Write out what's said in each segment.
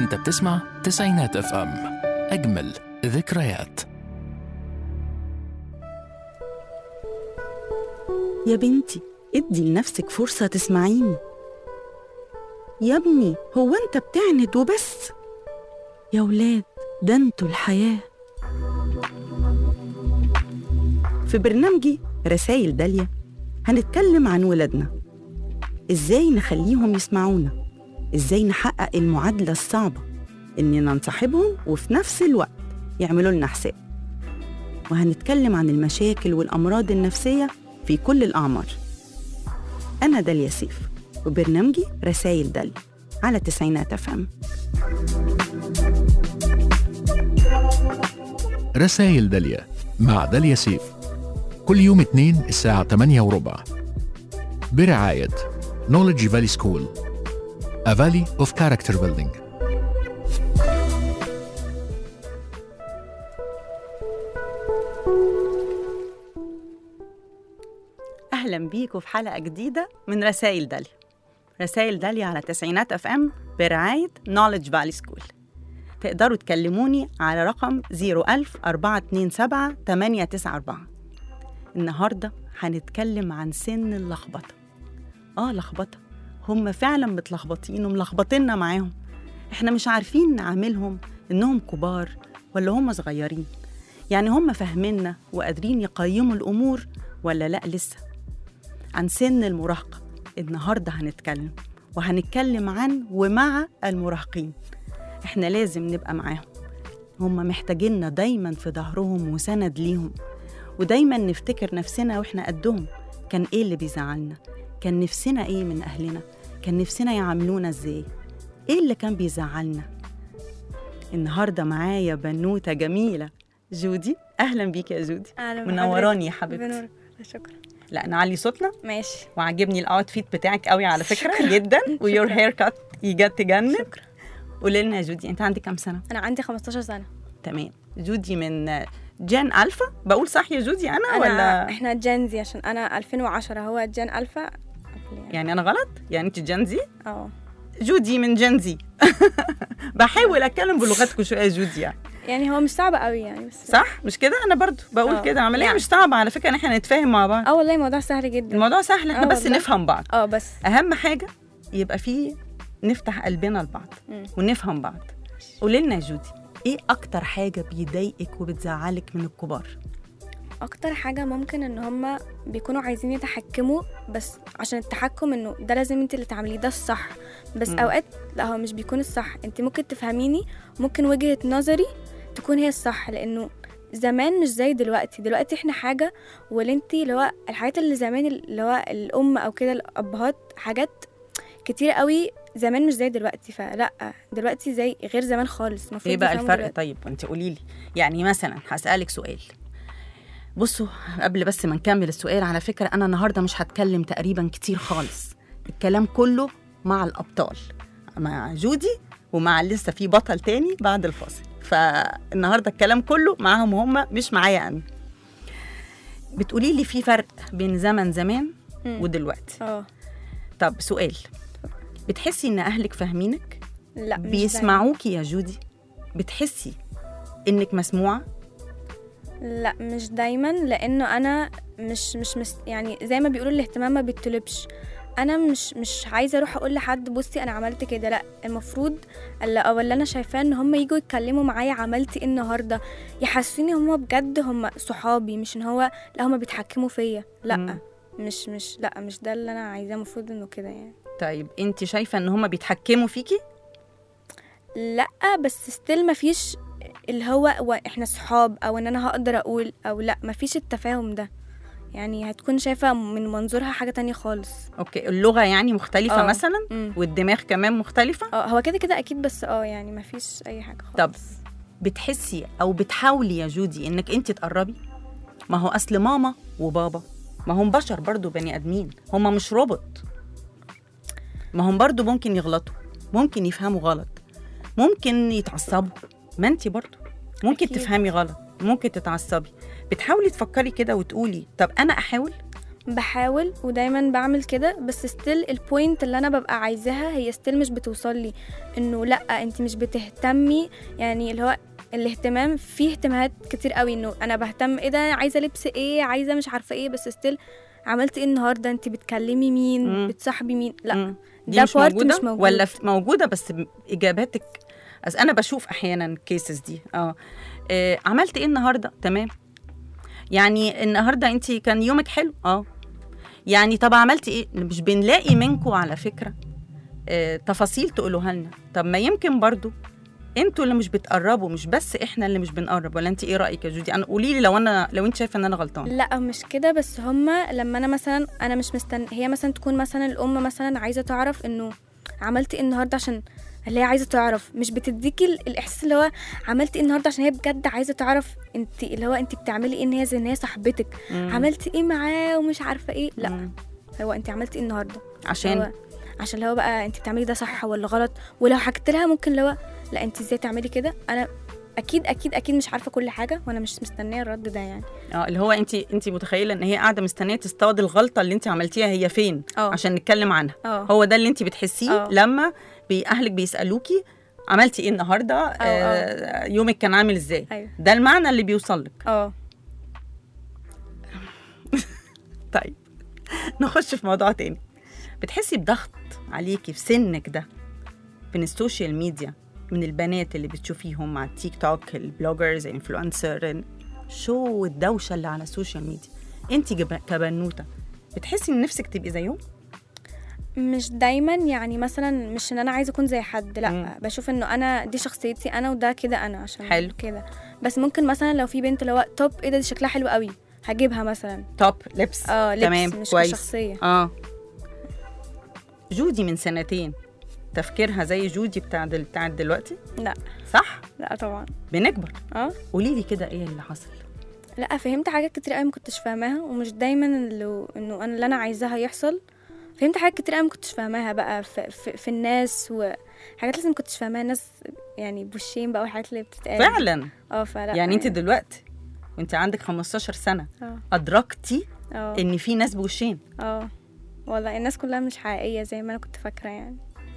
انت بتسمع تسعينات اف ام اجمل ذكريات يا بنتي ادي لنفسك فرصة تسمعيني يا ابني هو انت بتعند وبس يا ولاد ده انتوا الحياة في برنامجي رسائل داليا هنتكلم عن ولادنا ازاي نخليهم يسمعونا ازاي نحقق المعادلة الصعبة اننا نصاحبهم وفي نفس الوقت يعملوا لنا حساب وهنتكلم عن المشاكل والأمراض النفسية في كل الأعمار أنا داليا سيف وبرنامجي رسائل داليا على تسعينات أفهم رسائل داليا مع داليا سيف كل يوم اثنين الساعة 8 وربع برعاية Knowledge Valley School A Valley of Character Building أهلا بيكم في حلقة جديدة من رسائل داليا رسائل داليا على تسعينات أف أم برعاية Knowledge Valley School تقدروا تكلموني على رقم 01000 427 894 النهاردة هنتكلم عن سن اللخبطة آه لخبطة هم فعلا متلخبطين وملخبطيننا معاهم احنا مش عارفين نعاملهم انهم كبار ولا هم صغيرين يعني هم فاهميننا وقادرين يقيموا الامور ولا لا لسه عن سن المراهقه النهارده هنتكلم وهنتكلم عن ومع المراهقين احنا لازم نبقى معاهم هم محتاجيننا دايما في ظهرهم وسند ليهم ودايما نفتكر نفسنا واحنا قدهم كان ايه اللي بيزعلنا كان نفسنا ايه من اهلنا كان نفسنا يعاملونا ازاي ايه اللي كان بيزعلنا النهارده معايا بنوته جميله جودي اهلا بيك يا جودي اهلا منوراني يا بحضرتك. حبيبتي بنورك شكرا لا نعلي صوتنا ماشي وعجبني الاوتفيت بتاعك قوي على فكره شكراً. جدا ويور شكراً. هير كات يجد تجنن شكرا قولي لنا يا جودي انت عندك كام سنه انا عندي 15 سنه تمام جودي من جين الفا بقول صح يا جودي انا, انا ولا احنا جين زي عشان انا 2010 هو جين الفا يعني انا غلط يعني انت جين زي اه جودي من جين زي بحاول اتكلم بلغتكم شويه يا جودي يعني يعني هو مش صعب قوي يعني بس صح مش كده انا برضو بقول آه. كده عمليه يعني. مش صعبه على فكره ان احنا نتفاهم مع بعض اه والله الموضوع سهل جدا الموضوع سهل احنا آه بس والله. نفهم بعض اه بس اهم حاجه يبقى فيه نفتح قلبنا لبعض مم. ونفهم بعض قولي لنا يا جودي ايه اكتر حاجه بيضايقك وبتزعلك من الكبار اكتر حاجه ممكن ان هما بيكونوا عايزين يتحكموا بس عشان التحكم انه ده لازم انت اللي تعمليه ده الصح بس مم. اوقات لا هو مش بيكون الصح انت ممكن تفهميني ممكن وجهه نظري تكون هي الصح لانه زمان مش زي دلوقتي دلوقتي احنا حاجه واللي انت اللي هو الحاجات اللي زمان اللي هو الام او كده الابهات حاجات كتير قوي زمان مش زي دلوقتي فلا دلوقتي زي غير زمان خالص المفروض ايه بقى يفهموا الفرق دلوقتي. طيب انت قولي لي يعني مثلا هسالك سؤال بصوا قبل بس ما نكمل السؤال على فكره انا النهارده مش هتكلم تقريبا كتير خالص الكلام كله مع الابطال مع جودي ومع لسه في بطل تاني بعد الفاصل فالنهارده الكلام كله معاهم هم مش معايا انا بتقولي لي في فرق بين زمن زمان مم. ودلوقتي اه طب سؤال بتحسي ان اهلك فاهمينك لا مش بيسمعوكي يا جودي بتحسي انك مسموعه لا مش دايما لانه انا مش مش مس يعني زي ما بيقولوا الاهتمام ما بيتطلبش انا مش مش عايزه اروح اقول لحد بصي انا عملت كده لا المفروض اللي او اللي انا شايفاه ان هم يجوا يتكلموا معايا عملتي ايه النهارده يحسوني هم بجد هم صحابي مش ان هو لا هم بيتحكموا فيا لا مم. مش مش لا مش ده اللي انا عايزاه المفروض انه كده يعني طيب انت شايفه ان هما بيتحكموا فيكي لا بس ستيل مفيش اللي هو و- احنا صحاب او ان انا هقدر اقول او لا مفيش التفاهم ده يعني هتكون شايفة من منظورها حاجة تانية خالص اوكي اللغه يعني مختلفه آه. مثلا مم. والدماغ كمان مختلفه اه هو كده كده اكيد بس اه يعني مفيش اي حاجة خالص طب بتحسي او بتحاولي يا جودي انك انت تقربي ما هو اصل ماما وبابا ما هم بشر برضو بني ادمين هم مش روبوت ما هم برضو ممكن يغلطوا ممكن يفهموا غلط ممكن يتعصبوا ما انت برضو ممكن أكيد. تفهمي غلط ممكن تتعصبي بتحاولي تفكري كده وتقولي طب انا احاول بحاول ودايما بعمل كده بس ستيل البوينت اللي انا ببقى عايزاها هي ستيل مش بتوصل لي انه لا انت مش بتهتمي يعني اللي هو الاهتمام فيه اهتمامات كتير قوي انه انا بهتم ايه ده عايزه لبس ايه عايزه مش عارفه ايه بس ستيل عملت ايه النهارده انت بتكلمي مين مم. بتصاحبي مين لا مم. دي ده مش part موجودة مش موجود. ولا في- موجودة بس ب- إجاباتك أصل أنا بشوف أحيانا الكيسز دي اه آه، عملت إيه النهاردة تمام يعني النهاردة أنت كان يومك حلو اه يعني طب عملتي إيه مش بنلاقي منكم على فكرة آه، تفاصيل تقولوها لنا طب ما يمكن برضو انتوا اللي مش بتقربوا مش بس احنا اللي مش بنقرب ولا انت ايه رايك يا جودي انا قولي لي لو انا لو انت شايفه ان انا غلطانه لا مش كده بس هما لما انا مثلا انا مش مستن هي مثلا تكون مثلا الام مثلا عايزه تعرف انه عملت ايه النهارده عشان اللي هي عايزه تعرف مش بتديكي ال- الاحساس اللي هو عملت ايه النهارده عشان هي بجد عايزه تعرف انت اللي هو انت بتعملي ايه ان هي زي ان هي صاحبتك مم. عملتي ايه معاه ومش عارفه ايه لا مم. هو انت عملتي ايه النهارده عشان هو عشان اللي هو بقى انت بتعملي ده صح ولا غلط ولو حكيت لها ممكن اللي هو لا انت ازاي تعملي كده انا اكيد اكيد اكيد مش عارفه كل حاجه وانا مش مستنيه الرد ده يعني اه اللي هو انت انت متخيله ان هي قاعده مستنيه تصطاد الغلطه اللي انت عملتيها هي فين اه. عشان نتكلم عنها اه هو ده اللي انت بتحسيه اه. لما بي اهلك بيسالوكي عملتي ايه النهارده اه. آه يومك كان عامل ازاي ايوه ده المعنى اللي بيوصل لك اه طيب نخش في موضوع تاني بتحسي بضغط عليكي في سنك ده من السوشيال ميديا من البنات اللي بتشوفيهم على التيك توك البلوجرز الانفلونسر شو الدوشه اللي على السوشيال ميديا انت جب- كبنوته بتحسي ان نفسك تبقي زيهم مش دايما يعني مثلا مش ان انا عايزه اكون زي حد لا مم. بشوف انه انا دي شخصيتي انا وده كده انا عشان حلو. كده بس ممكن مثلا لو في بنت اللي هو توب ايه ده دي شكلها حلو قوي هجيبها مثلا توب لبس اه لبس تمام مش كويس كشخصيه اه جودي من سنتين تفكيرها زي جودي بتاع دل... بتاعت دلوقتي لا صح لا طبعا بنكبر اه قولي لي كده ايه اللي حصل لا فهمت حاجات كتير قوي ما كنتش فاهماها ومش دايما اللي انه انا اللي انا عايزاها يحصل فهمت حاجات كتير قوي ما كنتش فاهماها بقى في, في, في الناس وحاجات لازم ما كنتش فاهماها الناس يعني بوشين بقى والحاجات اللي بتتقال فعلا اه فلا يعني انت دلوقتي وانت عندك 15 سنه اه ادركتي اه ان في ناس بوشين اه والله الناس كلها مش حقيقية زي ما أنا كنت فاكرة يعني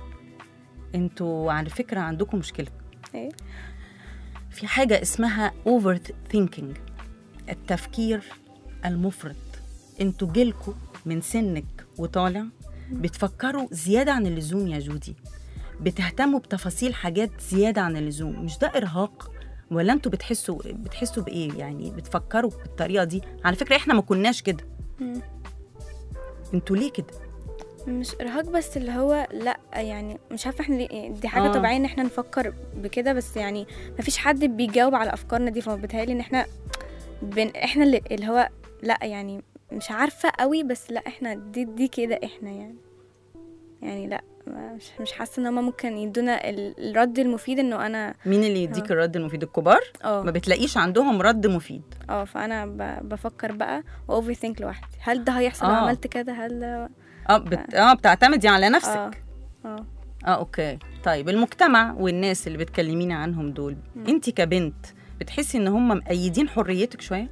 انتوا على فكره عندكم مشكله ايه في حاجه اسمها اوفر ثينكينج التفكير المفرط انتوا جيلكوا من سنك وطالع بتفكروا زياده عن اللزوم يا جودي بتهتموا بتفاصيل حاجات زياده عن اللزوم مش ده ارهاق ولا انتوا بتحسوا بتحسوا بايه يعني بتفكروا بالطريقه دي على فكره احنا ما كناش كده مم. انتوا ليه كده مش إرهاق بس اللي هو لأ يعني مش عارفة احنا ليه دي حاجة آه. طبيعية إن احنا نفكر بكده بس يعني مفيش حد بيجاوب على أفكارنا دي فبتهيألي إن احنا بن احنا اللي, اللي هو لأ يعني مش عارفة قوي بس لأ احنا دي دي كده احنا يعني يعني لأ مش مش حاسة إن هما ممكن يدونا ال- الرد المفيد إنه أنا مين اللي يديك آه. الرد المفيد الكبار ما اه بتلاقيش عندهم رد مفيد اه فأنا ب- بفكر بقى وأوفر ثينك لوحدي هل ده هيحصل لو آه. عملت كده هل ده اه بت... اه بتعتمدي على نفسك اه اه, اه آه اوكي طيب المجتمع والناس اللي بتكلميني عنهم دول مم. انت كبنت بتحسي ان هم مأيدين حريتك شويه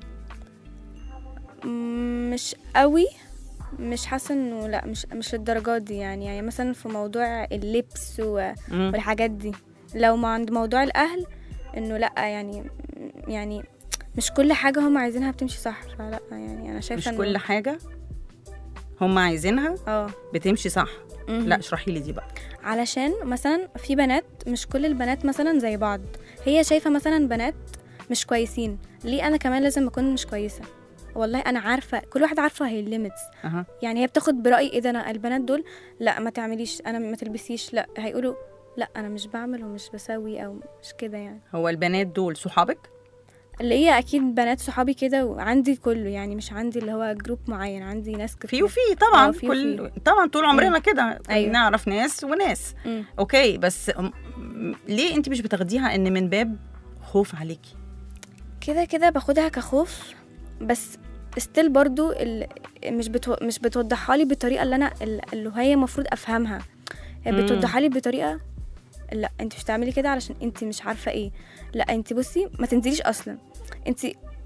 مم، مش قوي مش حاسه انه لا مش مش للدرجات دي يعني يعني مثلا في موضوع اللبس و- مم. والحاجات دي لو ما عند موضوع الاهل انه لا يعني يعني مش كل حاجه هم عايزينها بتمشي صح فلا يعني انا مش شايفه إنه- كل حاجه هم عايزينها اه بتمشي صح مهم. لا اشرحي لي دي بقى علشان مثلا في بنات مش كل البنات مثلا زي بعض هي شايفه مثلا بنات مش كويسين ليه انا كمان لازم اكون مش كويسه والله انا عارفه كل واحده عارفه هي الليميتس اها يعني هي بتاخد برأي ايه ده انا البنات دول لا ما تعمليش انا ما تلبسيش لا هيقولوا لا انا مش بعمل ومش بسوي او مش كده يعني هو البنات دول صحابك اللي هي اكيد بنات صحابي كده وعندي كله يعني مش عندي اللي هو جروب معين عندي ناس كتير في وفي طبعا آه، في كل طبعا طول عمرنا كده أيوة. نعرف ناس وناس مم. اوكي بس م- م- ليه انت مش بتاخديها ان من باب خوف عليكي كده كده باخدها كخوف بس ستيل برضو ال... مش بتو... مش بتوضحها لي بالطريقه اللي انا اللي هي المفروض افهمها هي مم. بتوضحها لي بطريقه لا انت مش تعملي كده علشان انت مش عارفه ايه لا انت بصي ما تنزليش اصلا انت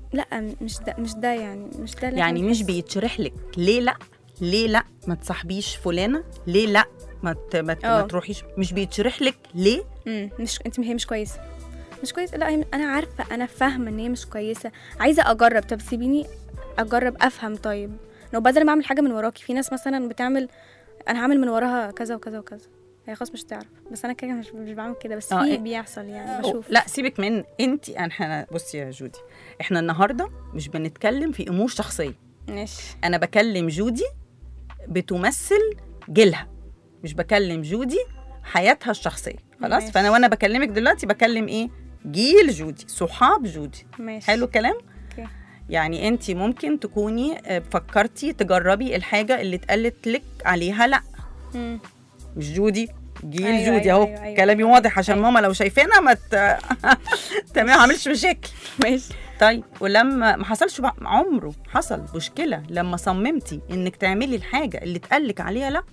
لا مش ده مش ده يعني مش ده اللي يعني إحنا مش بنحس- بيتشرح لك ليه لا ليه لا ما تصاحبيش فلانه ليه لا ما ت- ما, ت- ما اه. تروحيش مش بيتشرح لك ليه مم، مش انت هي مش كويسه مش كويسه لا هي انا عارفه انا فاهمه ان هي مش كويسه عايزه اجرب طب سيبيني اجرب افهم طيب لو بدل ما اعمل حاجه من وراكي في ناس مثلا بتعمل انا هعمل من وراها كذا وكذا وكذا هي خلاص مش تعرف بس انا كده مش, مش بعمل كده بس اه، في ايه. بيحصل يعني أو- بشوف لا سيبك من انت احنا بصي يا جودي احنا النهارده مش بنتكلم في امور شخصيه ماشي انا بكلم جودي بتمثل جيلها مش بكلم جودي حياتها الشخصيه خلاص ماشي. فانا وانا بكلمك دلوقتي بكلم ايه جيل جودي صحاب جودي ماشي حلو الكلام اوكي يعني انت ممكن تكوني آه، فكرتي تجربي الحاجه اللي اتقالت لك عليها لا مم. مش جودي جيل أيوة، جودي أيوة، اهو أيوة، أيوة. كلامي واضح عشان أيوة. ماما لو شايفانا ما ت... تمام ما عملش مشاكل ماشي طيب ولما ما حصلش بقى- عمره حصل مشكله لما صممتي انك تعملي الحاجه اللي اتقالك عليها لا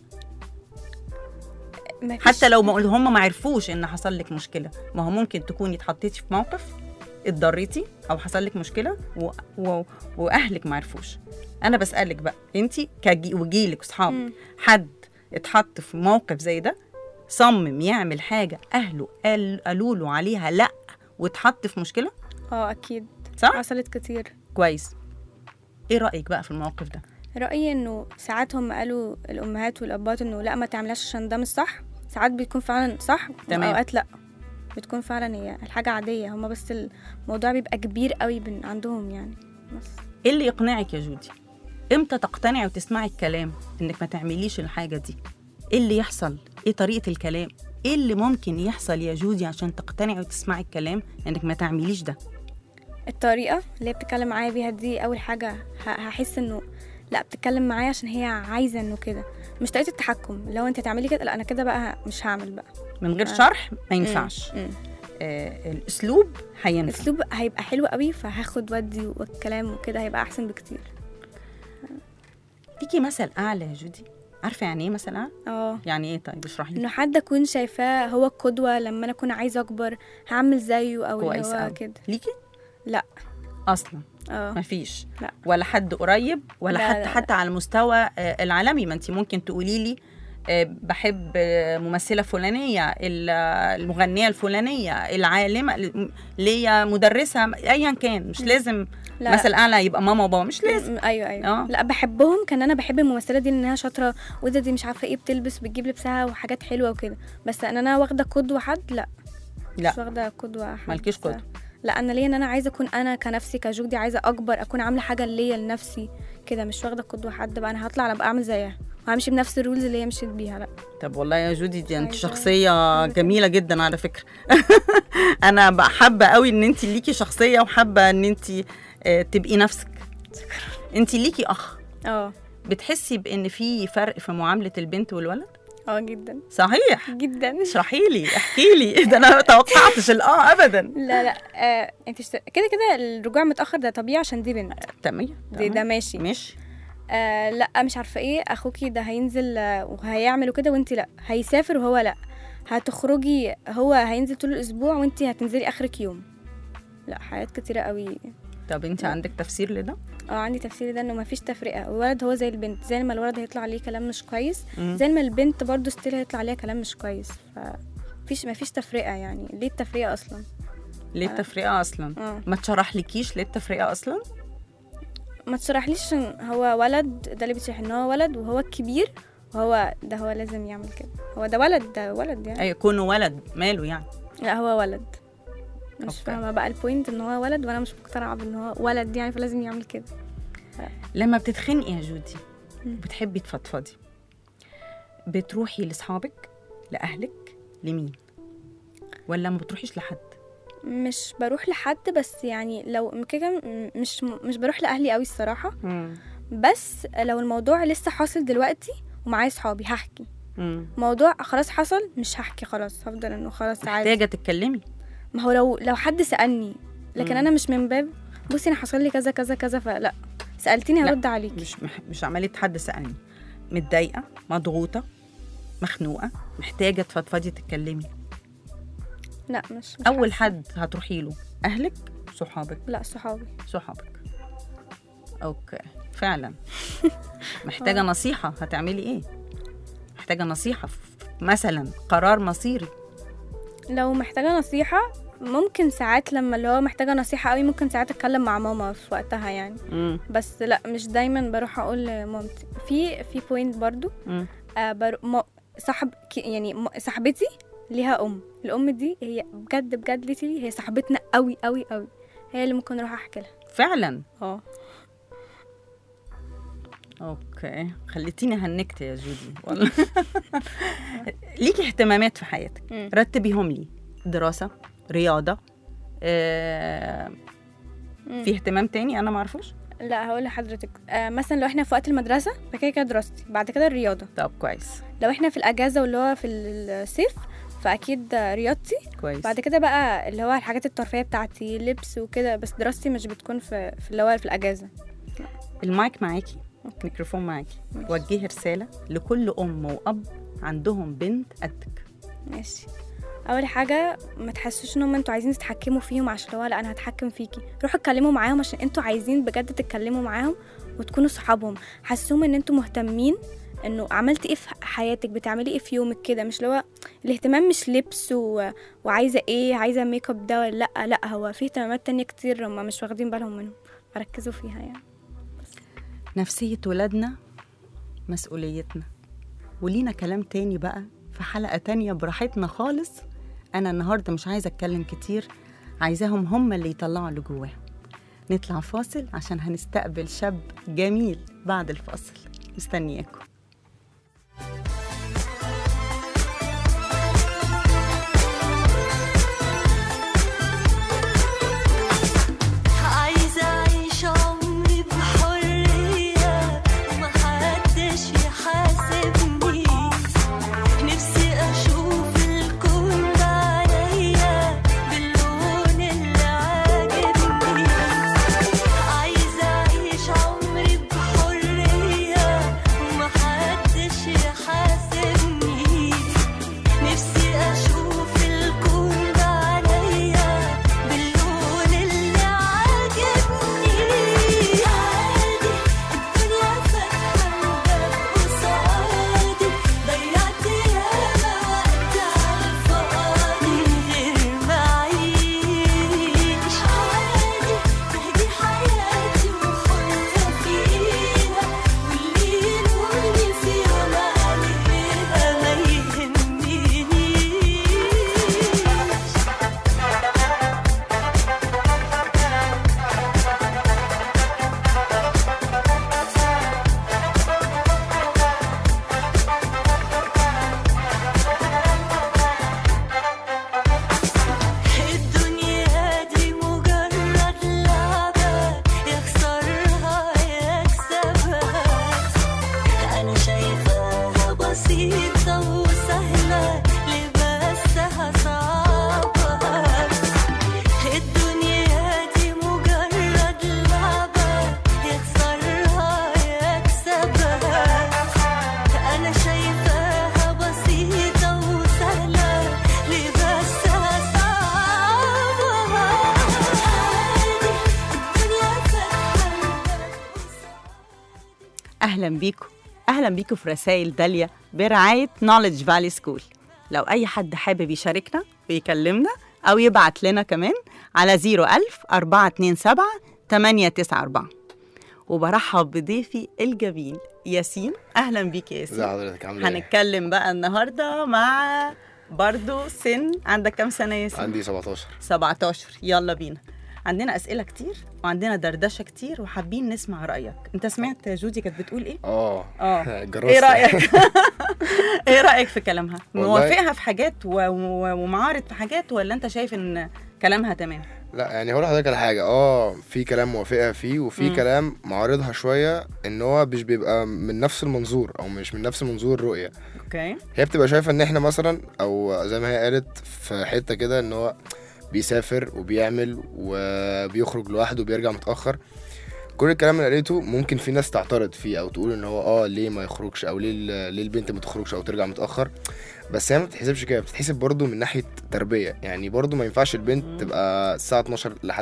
مفيش- حتى لو ما قول هم ما عرفوش ان حصل لك مشكله ما هو ممكن تكوني اتحطيتي في موقف اتضريتي او حصل لك مشكله و... و... واهلك ما عرفوش انا بسالك بقى انت كجي... وجيلك واصحابك مم. حد اتحط في موقف زي ده صمم يعمل حاجه اهله قال... قالوا له عليها لا واتحط في مشكله اه اكيد صح حصلت كتير كويس ايه رايك بقى في الموقف ده رأيي انه ساعات هم قالوا الامهات والابات انه لا ما تعملهاش عشان ده مش صح ساعات بيكون فعلا صح تمام. واوقات لا بتكون فعلا هي الحاجة عادية هم بس الموضوع بيبقى كبير قوي بين عندهم يعني بس ايه اللي يقنعك يا جودي امتى تقتنعي وتسمعي الكلام انك ما تعمليش الحاجه دي ايه اللي يحصل ايه طريقه الكلام ايه اللي ممكن يحصل يا جودي عشان تقتنعي وتسمعي الكلام انك ما تعمليش ده الطريقة اللي هي بتتكلم معايا بيها دي أول حاجة ه- هحس إنه لا بتتكلم معايا عشان هي عايزة إنه كده مش طريقة التحكم لو أنت هتعملي كده لا أنا كده بقى مش هعمل بقى من غير آه. شرح ما ينفعش مم. آه الاسلوب هينفع الأسلوب هيبقى حلو قوي فهاخد ودي والكلام وكده هيبقى أحسن بكتير ليكي مثل اعلى يا جودي عارفه يعني ايه مثل اعلى اه يعني ايه طيب اشرحي لي إنه حد أكون شايفاه هو القدوة لما أنا أكون عايزة أكبر هعمل زيه أو اللي كويس هو أوي. كده ليكي لا اصلا اه مفيش لا. ولا حد قريب ولا لا، حتى لا، لا. حتى على المستوى آه، العالمي ما انت ممكن تقولي لي آه، بحب آه، ممثله فلانيه ال- آه، المغنيه الفلانيه العالمه ال- ليا مدرسه ايا كان مش لازم لا. مثل اعلى يبقى ماما وبابا مش لازم م- ايوه ايوه آه. لا بحبهم كان انا بحب الممثله دي انها شاطره وده دي مش عارفه ايه بتلبس بتجيب لبسها وحاجات حلوه وكده بس ان انا واخده قدوه حد لا لا. مش واخده قدوه حد مالكيش قدوة. لا انا ليا ان انا عايزه اكون انا كنفسي كجودي عايزه اكبر اكون عامله حاجه ليا لنفسي كده مش واخده قدوه حد بقى انا هطلع ابقى اعمل زيها وهمشي بنفس الرولز اللي هي مشيت بيها لا طب والله يا جودي دي انت عايزة- شخصيه عايزة جميله جدا على فكره انا بقى حابه قوي ان انت ليكي شخصيه وحابه ان انت آه، تبقي نفسك انت ليكي اخ اه بتحسي بان في فرق في معامله البنت والولد اه جدا صحيح جدا اشرحي لي احكي لي ده انا ما توقعتش الاه ابدا لا لا آه انت شت... كده كده الرجوع متاخر ده طبيعي عشان دي بنت تمام دي ده ماشي ماشي آه لا مش عارفه ايه اخوكي ده هينزل آه، وهيعمل وكده وانت لا هيسافر وهو لا هتخرجي هو هينزل طول الاسبوع وانت هتنزلي اخرك يوم لا حاجات كتيره قوي طب انت عندك تفسير لده اه عندي تفسير ده انه مفيش تفرقه الولد هو زي البنت زي ما الولد هيطلع عليه كلام مش كويس مم. زي ما البنت برضو ستيل هيطلع عليها كلام مش كويس ف مفيش مفيش تفرقه يعني ليه التفرقه اصلا ليه التفرقه اصلا اه ما تشرحلكيش ليه التفرقه اصلا ما تشرحليش عشان هو ولد ده اللي بتشرح ان هو ولد وهو الكبير وهو ده هو لازم يعمل كده هو ده ولد ده ولد يعني اي كونه ولد ماله يعني لا هو ولد مش أوكي. فاهمه بقى البوينت ان هو ولد وانا مش مقتنعه بان هو ولد يعني فلازم يعمل كده لما بتتخنقي يا جودي مم. بتحبي تفضفضي بتروحي لاصحابك لاهلك لمين ولا ما بتروحيش لحد مش بروح لحد بس يعني لو كده م- مش مش بروح لاهلي قوي الصراحه بس لو الموضوع لسه حاصل دلوقتي ومعايا صحابي هحكي مم. موضوع خلاص حصل مش هحكي خلاص هفضل انه خلاص عادي محتاجه تتكلمي ما هو لو لو حد سالني لكن مم. انا مش من باب بصي انا حصل لي كذا كذا كذا فلا سالتيني لا، هرد عليكي مش مح... مش عمليه حد سالني متضايقه مضغوطه مخنوقه محتاجه تفضفضي تتكلمي لا مش, مش اول حاسة. حد هتروحي له اهلك صحابك لا صحابي صحابك اوكي فعلا محتاجه نصيحه هتعملي ايه محتاجه نصيحه في مثلا قرار مصيري لو محتاجة نصيحة ممكن ساعات لما اللي هو محتاجة نصيحة قوي ممكن ساعات اتكلم مع ماما في وقتها يعني مم. بس لا مش دايما بروح اقول لمامتي في في بوينت برضو مم. آه بر... ما... صاحب ك- يعني م- صاحبتي ليها ام الام دي هي بجد بجد ليتلي هي صاحبتنا قوي قوي قوي هي اللي ممكن اروح احكي لها فعلا اه اوكي خليتيني هنكت يا جودي والله ليكي اهتمامات في حياتك مم. رتبيهم لي دراسه رياضه آه، مم. في اهتمام تاني انا ما اعرفوش لا هقول لحضرتك آه مثلا لو احنا في وقت المدرسه فكده كده دراستي بعد كده الرياضه طب كويس لو احنا في الاجازه واللي هو في الصيف فاكيد رياضتي كويس بعد كده بقى اللي هو الحاجات الترفيهيه بتاعتي لبس وكده بس دراستي مش بتكون في في اللي هو في الاجازه المايك معاكي ميكروفون معاكي ماشي. وجهي رساله لكل ام واب عندهم بنت قدك ماشي اول حاجه ما تحسوش ان هم انتوا عايزين تتحكموا فيهم عشان اللي هو لا انا هتحكم فيكي روحوا اتكلموا معاهم عشان انتوا عايزين بجد تتكلموا معاهم وتكونوا صحابهم حسوهم ان انتوا مهتمين انه عملتي ايه في حياتك بتعملي ايه في يومك كده مش اللي هو الاهتمام مش لبس و... وعايزه ايه عايزه ميك اب ده ولا لا لا هو في اهتمامات تانية كتير هم مش واخدين بالهم منهم فركزوا فيها يعني نفسيه ولادنا مسؤوليتنا ولينا كلام تاني بقى في حلقه تانية براحتنا خالص انا النهارده مش عايزه اتكلم كتير عايزاهم هم اللي يطلعوا اللي جواهم نطلع فاصل عشان هنستقبل شاب جميل بعد الفاصل مستنياكم عايزة أعيش عمري بحرية ومحدش يحاسبني نفسي أشوف الكون بعينيا باللون اللي عاجبني عايزة أعيش عمري بحرية ومحدش يحاسبني نفسي أشوف الكون بعينيا باللون اللي عاجبني عادي الدنيا فاتحة الباب قصادي ضيعت ياما وقت عالفاضي غير ما أعيش عادي تهدي حياتي وحرة فيها واللي يلومني في يوم عليها ما يهمنيش الدنيا دي مجرد لعبة يخسرها يكسبها أنا شايفاها بسيطة وسهلة ليه بسها صعبة الدنيا دي مجرد لعبة يخسرها يكسبها أنا شايفاها بسيطة وسهلة ليه بسها صعبة عادي الدنيا فاتحة اهلا بيكم اهلا بيكم في رسائل داليا برعايه نوليدج فالي سكول لو اي حد حابب يشاركنا ويكلمنا او يبعت لنا كمان على 01000 427 894 وبرحب بضيفي الجميل ياسين اهلا بيك يا ازي ياسين حضرتك عامله ايه؟ هنتكلم بقى النهارده مع برضو سن عندك كام سنه يا ياسين عندي 17 17 يلا بينا عندنا اسئله كتير وعندنا دردشه كتير وحابين نسمع رايك انت سمعت جودي كانت بتقول ايه اه اه جرست ايه رايك ايه رايك في كلامها والله- موافقها في حاجات و... و... ومعارض في حاجات ولا انت شايف ان كلامها تمام لا يعني هقول لحضرتك على حاجه اه في كلام موافقها فيه وفي مم. كلام معارضها شويه ان هو مش بيبقى من نفس المنظور او مش من نفس منظور الرؤيه اوكي هي بتبقى شايفه ان احنا مثلا او زي ما هي قالت في حته كده ان هو بيسافر وبيعمل وبيخرج لوحده وبيرجع متاخر كل الكلام اللي قالته ممكن في ناس تعترض فيه او تقول ان هو اه ليه ما يخرجش او ليه ال- ليه البنت ما تخرجش او ترجع متاخر بس هي ما بتتحسبش كده بتتحسب برضه من ناحيه تربيه يعني برضه ما ينفعش البنت مم. تبقى الساعه 12 لحد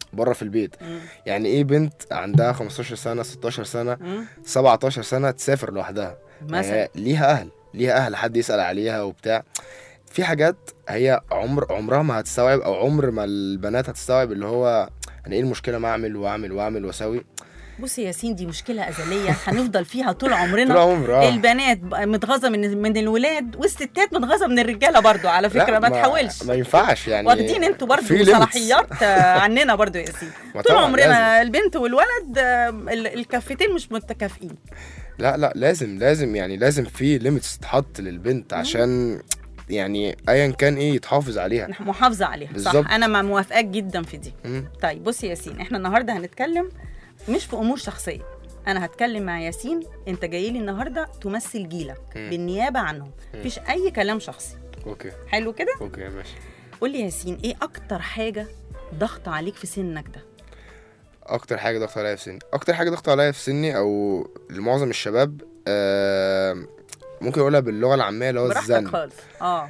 بره في البيت مم. يعني ايه بنت عندها 15 سنه 16 سنه مم. 17 سنه تسافر لوحدها مثلا يعني ليها اهل ليها اهل حد يسال عليها وبتاع في حاجات هي عمر عمرها ما هتستوعب او عمر ما البنات هتستوعب اللي هو انا ايه المشكله ما اعمل واعمل واعمل واسوي بصي يا ياسين دي مشكله ازليه هنفضل فيها طول عمرنا طول عمر اه البنات بقى متغاظه من من الولاد والستات متغاظه من الرجاله برضو على لا، فكره ما تحاولش ما ينفعش يعني واخدين انتوا برضو في limits. صلاحيات آه، عننا برضو يا ياسين ما طول طبعاً عمرنا البنت والولد آه، ال- الكفتين مش متكافئين لا لا لازم لازم يعني لازم في ليميتس تتحط للبنت عشان يعني ايا كان ايه يتحافظ عليها نح- محافظه عليها بالظبط. صح انا مع موافقاك جدا في دي مم. طيب بصي يا ياسين احنا النهارده هنتكلم مش في امور شخصيه انا هتكلم مع ياسين انت جاي لي النهارده تمثل جيلك مم. بالنيابه عنهم مفيش اي كلام شخصي اوكي حلو كده اوكي ماشي قول لي يا ياسين ايه اكتر حاجه ضغط عليك في سنك ده اكتر حاجه ضغط عليا في سني اكتر حاجه ضغط عليا في سني او لمعظم الشباب آه ممكن اقولها باللغه العاميه اللي هو براحتك الزن خالص اه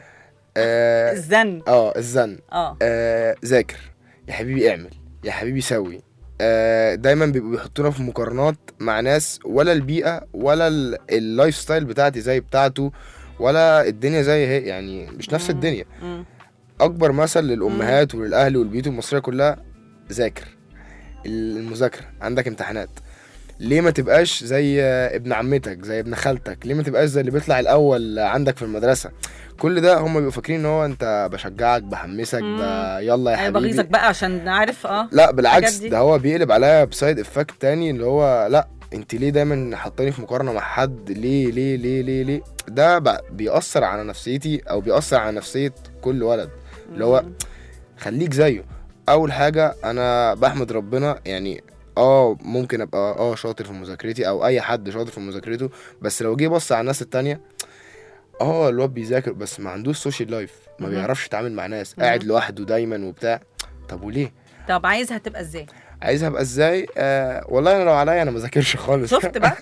اه الزن آه، الزن اه آه ذاكر يا حبيبي اعمل يا حبيبي سوي آه دايما بيبقوا بيحطونا في مقارنات مع ناس ولا البيئه ولا ال- اللايف ستايل بتاعتي زي بتاعته ولا الدنيا زي هي يعني مش نفس مم. الدنيا مم. اكبر مثل للامهات وللاهل والبيوت المصريه كلها ذاكر المذاكره عندك امتحانات ليه ما تبقاش زي ابن عمتك زي ابن خالتك ليه ما تبقاش زي اللي بيطلع الاول عندك في المدرسه كل ده هم بيبقوا فاكرين ان هو انت بشجعك بحمسك مم. ب... يلا يا انا حبيبي بغيظك بقى عشان عارف اه لا بالعكس الحاجات دي. ده هو بيقلب عليا بسايد افكت تاني اللي هو لا انت ليه دايما حاطاني في مقارنه مع حد ليه ليه ليه ليه ليه ده ب- بيأثر على نفسيتي او بيأثر على نفسيه كل ولد اللي هو مم. خليك زيه اول حاجه انا بحمد ربنا يعني اه ممكن ابقى اه شاطر في مذاكرتي او اي حد شاطر في مذاكرته بس لو جه بص على الناس التانية اه الواد بيذاكر بس ما عندوش سوشيال لايف ما مهم. بيعرفش يتعامل مع ناس مهم. قاعد لوحده دايما وبتاع طب وليه طب عايزها تبقى ازاي عايزها ابقى ازاي آه والله انا لو عليا انا ما ذاكرش خالص شفت بقى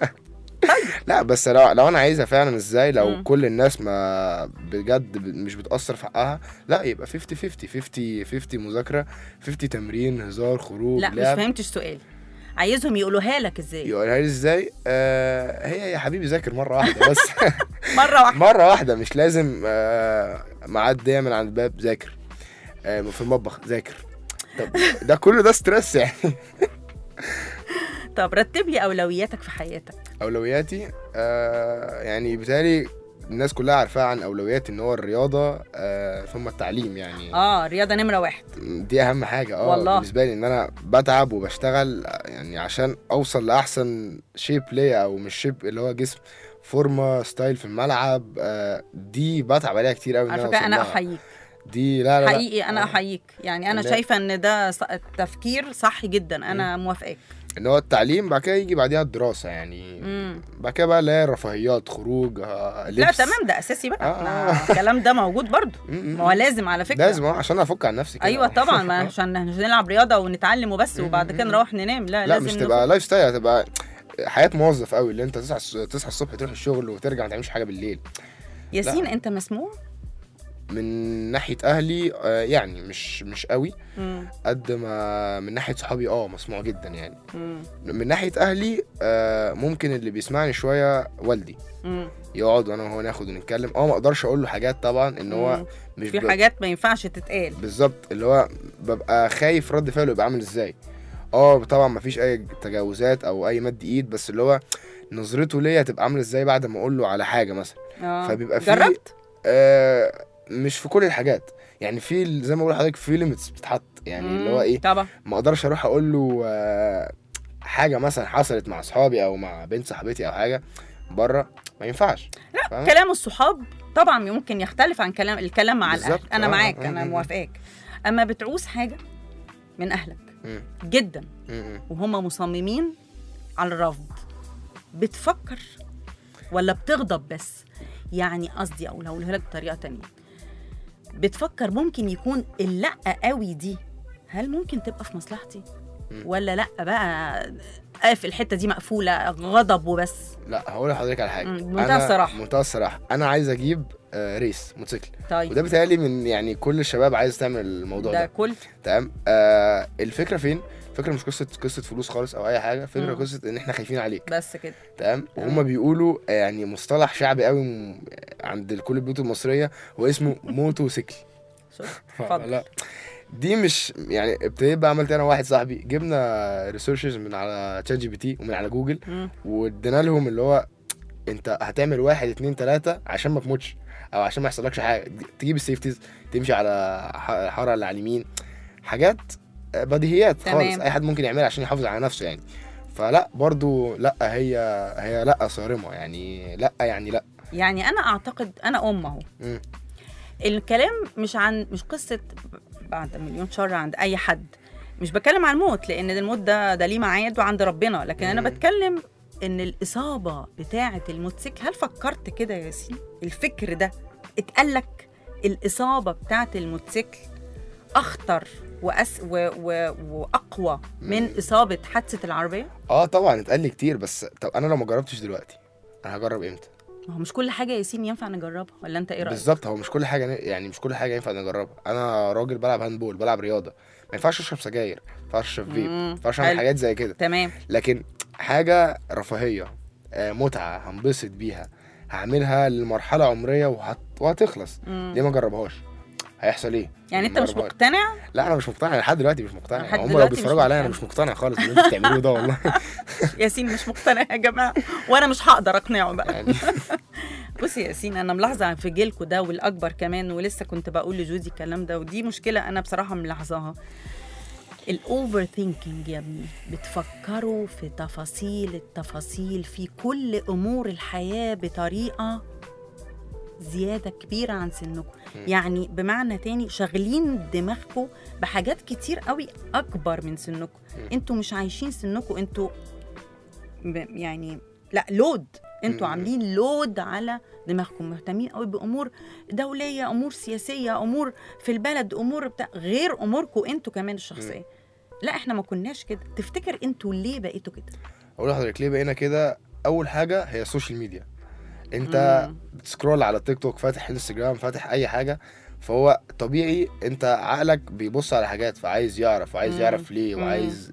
لا بس لو لو انا عايزها فعلا ازاي لو مم. كل الناس ما بجد ب- مش بتاثر في حقها لا يبقى 50 50 50 50 مذاكره 50 تمرين هزار خروج لا مش لعب فهمتش سؤالي عايزهم يقولوها لك ازاي يقولها لي ازاي آه هي يا حبيبي ذاكر مره واحده بس مره واحده مره واحده مش لازم آه معديه من عند الباب ذاكر آه في المطبخ ذاكر طب ده كله ده ستريس يعني طب رتب لي اولوياتك في حياتك اولوياتي آه يعني بالتالي الناس كلها عارفاها عن اولوياتي ان هو الرياضه آه ثم التعليم يعني اه رياضه نمره واحد دي اهم حاجه اه والله. بالنسبه لي ان انا بتعب وبشتغل يعني عشان اوصل لاحسن شيب ليا او مش شيب اللي هو جسم فورمه ستايل في الملعب آه دي بتعب عليها كتير قوي على فكره انا احييك دي لا لا لا حقيقي انا آه. احييك يعني انا لا. شايفه ان ده ص- تفكير صح جدا انا موافقاك ان هو التعليم بعد كده يجي بعديها الدراسه يعني امم بعد كده بقى اللي هي الرفاهيات خروج آه لا لبس تمام ده اساسي بقى آه، احنا آه. الكلام ده موجود برضو م- م- ما هو لازم على فكره لازم اه عشان افك عن نفسي كده ايوه آه. طبعا ما عشان مش نلعب رياضه ونتعلم وبس وبعد كده نروح ننام لا, لا لازم مش نفك. تبقى لايف ستايل هتبقى حياه موظف قوي اللي انت تصحى تصحى الصبح تروح الشغل وترجع ما تعملش حاجه بالليل ياسين لا. انت مسموع من ناحيه اهلي آه يعني مش مش قوي مم. قد ما من ناحيه صحابي اه مسموع جدا يعني مم. من ناحيه اهلي آه ممكن اللي بيسمعني شويه والدي مم. يقعد وانا وهو ناخد ونتكلم اه ما اقدرش اقول له حاجات طبعا ان هو مم. مش في ب- حاجات ما ينفعش تتقال بالظبط اللي هو ببقى خايف رد فعله يبقى عامل ازاي اه طبعا مفيش اي تجاوزات او اي مد ايد بس اللي هو نظرته ليا هتبقى عامله ازاي بعد ما اقول له على حاجه مثلا آه. فبيبقى في جربت آه مش في كل الحاجات يعني في ال- زي ما بقول لحضرتك في ليميتس بتتحط يعني اللي هو مم. ايه طبعا ما اقدرش اروح اقول له آه حاجه مثلا حصلت مع اصحابي او مع بنت صاحبتي او حاجه بره ما ينفعش لا كلام الصحاب طبعا ممكن يختلف عن كلام الكلام مع الاهل بالظبط. انا آه، معاك آه، انا آه. موافقاك اما بتعوز حاجه من اهلك مم. جدا مم. وهم مصممين على الرفض بتفكر ولا بتغضب بس يعني قصدي او لو لك بطريقه تانية بتفكر ممكن يكون اللا قوي دي هل ممكن تبقى في مصلحتي مم. ولا لا بقى قافل الحته دي مقفوله غضب وبس لا هقول لحضرتك على حاجه مم، بمنتهى أنا- الصراحة. بمنتهى الصراحه انا عايز اجيب آه، ريس موتوسيكل طيب وده بيتهيألي من يعني كل الشباب عايز تعمل الموضوع ده ده كل تمام آه الفكره فين الفكره مش قصه قصه فلوس خالص او اي حاجه فكره مم. قصه ان احنا خايفين عليك بس كده تمام تمام. وهم بيقولوا آه، يعني مصطلح شعبي قوي م- عند كل البيوت المصريه هو اسمه موتوسيكل شوف اتفضل لا دي مش يعني ابتديت بقى عملت انا واحد صاحبي جبنا ريسيرشز من على تشات جي بي تي ومن على جوجل مم. وادينا لهم اللي هو انت هتعمل واحد اتنين تلاته عشان ما تموتش او عشان ما يحصلكش حاجه تجيب السيفتيز تمشي على ح- الحاره اللي على اليمين حاجات بديهيات تمام. خالص اي حد ممكن يعملها عشان يحافظ على نفسه يعني فلا برضو لا هي هي لا صارمه يعني لا يعني لا يعني انا اعتقد انا ام اهو مم. الكلام مش عن مش قصه بعد مليون شر عند اي حد مش بتكلم عن الموت لان الموت ده ده ليه ميعاد وعند ربنا لكن انا مم. بتكلم ان الاصابه بتاعه الموتوسيكل هل فكرت كده يا ياسين الفكر ده اتقال لك الاصابه بتاعه الموتوسيكل اخطر وأس و و واقوى من مم. اصابه حادثه العربيه اه طبعا اتقال لي كتير بس طب انا لو ما جربتش دلوقتي انا هجرب امتى ما هو مش كل حاجه يا ياسين ينفع نجربها ولا انت ايه رايك بالظبط هو مش كل حاجه يعني مش كل حاجه ينفع نجربها انا راجل بلعب هاندبول بلعب رياضه ما ينفعش اشرب سجاير ما ينفعش اشرب فيب مم، ما ينفعش اعمل حلو. حاجات زي كده تمام لكن حاجه رفاهيه آه، متعه هنبسط بيها هعملها لمرحله عمريه وهت... وهتخلص مم. ليه ما اجربهاش هيحصل ايه يعني انت ما مش أجربهاش. مقتنع لا انا مش مقتنع لحد دلوقتي مش مقتنع لحد هم لو دلوقتي مش بيتفرجوا عليا انا مقتنع. مش مقتنع خالص باللي انتوا بتعملوه ده والله ياسين مش مقتنع يا جماعه وانا مش هقدر اقنعه بقى يعني بصي يا ياسين انا ملاحظه في جيلكوا ده والاكبر كمان ولسه كنت بقول لجوزي الكلام ده ودي مشكله انا بصراحه ملاحظاها الاوفر ثينكينج يا ابني بتفكروا في تفاصيل التفاصيل في كل امور الحياه بطريقه زياده كبيره عن سنكم يعني بمعنى تاني شاغلين دماغكم بحاجات كتير قوي اكبر من سنكم انتوا مش عايشين سنكم انتوا ب- يعني لا لود انتوا مم. عاملين لود على دماغكم مهتمين قوي بامور دوليه امور سياسيه امور في البلد امور بتاع غير اموركم انتوا كمان الشخصيه لا احنا ما كناش كده تفتكر انتوا ليه بقيتوا كده اقول لحضرتك ليه بقينا كده اول حاجه هي السوشيال ميديا انت مم. بتسكرول على التيك توك فاتح انستجرام فاتح اي حاجه فهو طبيعي انت عقلك بيبص على حاجات فعايز يعرف وعايز مم. يعرف ليه مم. وعايز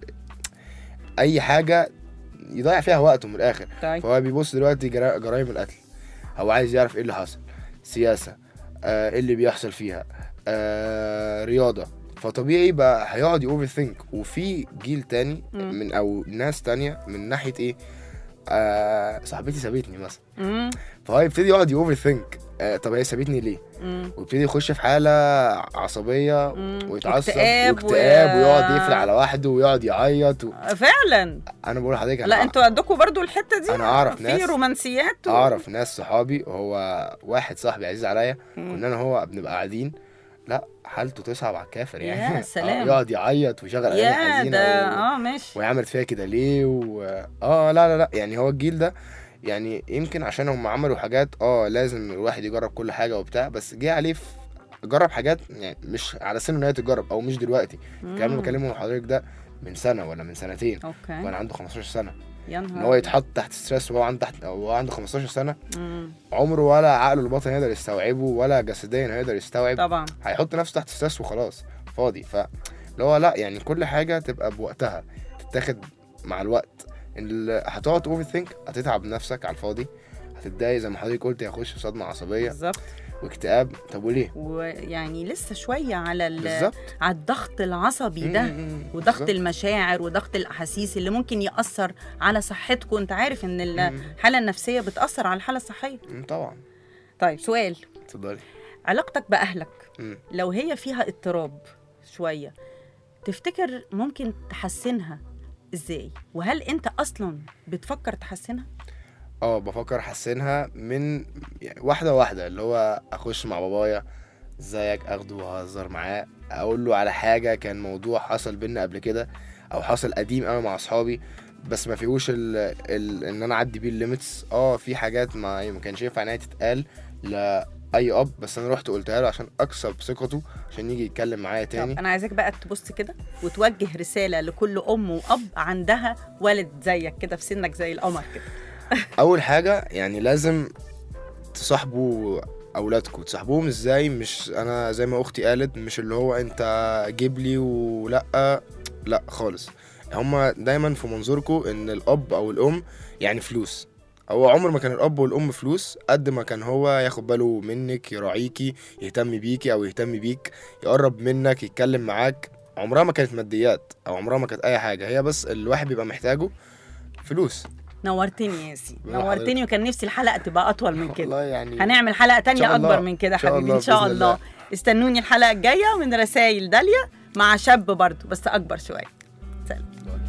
اي حاجه يضيع فيها وقته من الاخر طيب فهو بيبص دلوقتي جرا- جرائم القتل هو عايز يعرف ايه اللي حصل سياسه آه، ايه اللي بيحصل فيها آه، رياضه فطبيعي بقى هيقعد يوفر ثينك وفي جيل تاني مم. من او ناس تانية من ناحيه ايه آه صاحبتي سابتني مثلا مم. فهو يبتدي يقعد يوفر ثينك آه طب هي سابتني ليه مم. ويبتدي يخش في حاله عصبيه مم. ويتعصب واكتئاب و- واكتئاب ويقعد يقفل على واحده ويقعد يعيط و... فعلا انا بقول لحضرتك لا أنا انتوا عندكم برضو الحته دي أنا أعرف في ناس- رومانسيات و... اعرف ناس صحابي وهو واحد صاحبي عزيز عليا مم. كنا انا وهو بنبقى قاعدين لا حالته تصعب على الكافر يعني يا سلام. آه، يقعد يعيط ويشغل اغاني يا حزينه ده و... اه ماشي وهي عملت فيها كده ليه و... اه لا لا لا يعني هو الجيل ده يعني يمكن عشان هم عملوا حاجات اه لازم الواحد يجرب كل حاجه وبتاع بس جه عليه في جرب حاجات يعني مش على سن ان هي تجرب او مش دلوقتي الكلام اللي مم. بكلمه مع حضرتك ده من سنه ولا من سنتين اوكي وانا عنده 15 سنه يا ان نهار هو يتحط تحت ستريس وهو عنده تحت وهو عنده 15 سنه مم. عمره ولا عقله الباطن يقدر يستوعبه ولا جسديا هيقدر يستوعب طبعا هيحط نفسه تحت ستريس وخلاص فاضي ف اللي هو لا يعني كل حاجه تبقى بوقتها تتاخد مع الوقت اللي هتقعد اوفر ثينك هتتعب نفسك على الفاضي هتتضايق زي ما حضرتك قلت هيخش في صدمه عصبيه بالظبط واكتئاب طب وليه؟ ويعني لسه شويه على ال... بالظبط على الضغط العصبي ده مم، وضغط بالظبط. المشاعر وضغط الاحاسيس اللي ممكن ياثر على صحتكم انت عارف ان مم. الحاله النفسيه بتاثر على الحاله الصحيه مم، طبعا طيب سؤال اتفضلي علاقتك باهلك مم. لو هي فيها اضطراب شويه تفتكر ممكن تحسنها ازاي وهل انت اصلا بتفكر تحسنها اه بفكر احسنها من يعني واحده واحده اللي هو اخش مع بابايا ازيك اخده واهزر معاه اقول له على حاجه كان موضوع حصل بينا قبل كده او حصل قديم قوي مع اصحابي بس ما فيهوش ال... ال... ان انا اعدي بيه الليميتس اه في حاجات ما ما كانش ينفع انها تتقال لا اي اب بس انا رحت قلتها له عشان اكسب ثقته عشان يجي يتكلم معايا طب تاني انا عايزاك بقى تبص كده وتوجه رساله لكل ام واب عندها ولد زيك كده في سنك زي القمر كده اول حاجه يعني لازم تصاحبوا اولادكم تصاحبوهم ازاي مش انا زي ما اختي قالت مش اللي هو انت جيب لي ولا لا خالص هما دايما في منظوركم ان الاب او الام يعني فلوس هو عمر ما كان الاب والام فلوس قد ما كان هو ياخد باله منك يراعيكي يهتم بيكي او يهتم بيك يقرب منك يتكلم معاك عمرها ما كانت ماديات او عمرها ما كانت اي حاجه هي بس الواحد بيبقى محتاجه فلوس نورتني يا ياسين لا نورتني حضرتك. وكان نفسي الحلقه تبقى اطول من كده والله يعني هنعمل حلقه تانية شاء الله. اكبر من كده إن شاء حبيبي الله ان شاء بإذن الله الله. استنوني الحلقه الجايه من رسائل داليا مع شاب برضو بس اكبر شويه سلام